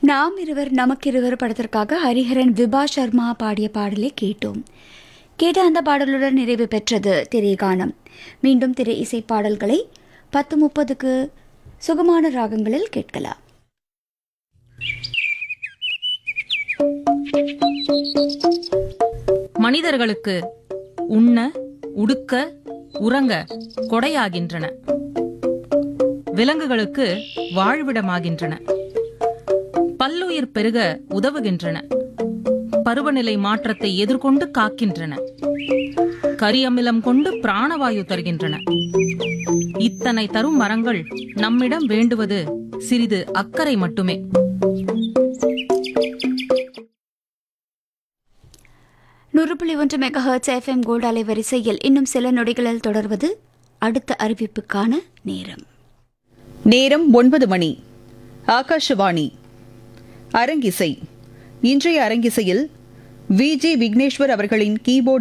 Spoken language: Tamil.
நாம் இருவர் நமக்கிருவர் படத்திற்காக ஹரிஹரன் விபா சர்மா பாடிய பாடலை கேட்டோம் கேட்ட அந்த பாடலுடன் நிறைவு பெற்றது திரைகானம் மீண்டும் திரை இசை பாடல்களை பத்து முப்பதுக்கு சுகமான ராகங்களில் கேட்கலாம் மனிதர்களுக்கு உண்ண உடுக்க உறங்க கொடையாகின்றன விலங்குகளுக்கு வாழ்விடமாகின்றன பல்லுயிர் பெருக உதவுகின்றன பருவநிலை மாற்றத்தை எதிர்கொண்டு காக்கின்றன கரியமிலம் கொண்டு பிராணவாயு தருகின்றன இத்தனை தரும் மரங்கள் நம்மிடம் வேண்டுவது சிறிது அக்கறை மட்டுமே நூறு புள்ளி ஒன்று மெகா ஹர்ட்ஸ் எஃப்எம் கோல்டு அலைவரிசையில் இன்னும் சில நொடிகளில் தொடர்வது அடுத்த அறிவிப்புக்கான நேரம் நேரம் ஒன்பது மணி ஆகாஷவாணி அரங்கிசை இன்றைய அரங்கிசையில் வி ஜி விக்னேஸ்வர் அவர்களின் கீபோர்டு